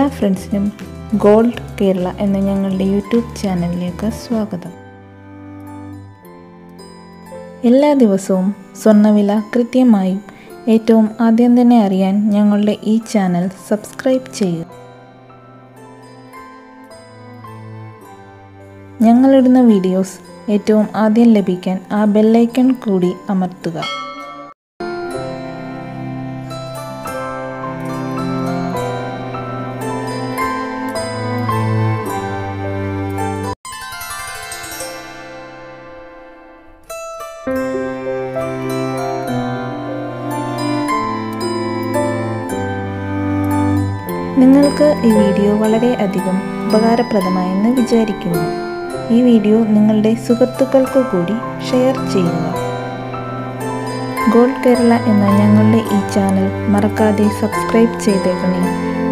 ഫ്രണ്ട്സിനും ഗോൾഡ് കേരള എന്ന ഞങ്ങളുടെ യൂട്യൂബ് ചാനലിലേക്ക് സ്വാഗതം എല്ലാ ദിവസവും സ്വർണ്ണവില കൃത്യമായും ഏറ്റവും ആദ്യം തന്നെ അറിയാൻ ഞങ്ങളുടെ ഈ ചാനൽ സബ്സ്ക്രൈബ് ചെയ്യുക ഞങ്ങളിടുന്ന വീഡിയോസ് ഏറ്റവും ആദ്യം ലഭിക്കാൻ ആ ബെല്ലൈക്കൺ കൂടി അമർത്തുക നിങ്ങൾക്ക് ഈ വീഡിയോ വളരെയധികം ഉപകാരപ്രദമായെന്ന് വിചാരിക്കുന്നു ഈ വീഡിയോ നിങ്ങളുടെ സുഹൃത്തുക്കൾക്ക് കൂടി ഷെയർ ചെയ്യുക ഗോൾഡ് കേരള എന്ന ഞങ്ങളുടെ ഈ ചാനൽ മറക്കാതെ സബ്സ്ക്രൈബ് ചെയ്തേക്കണേ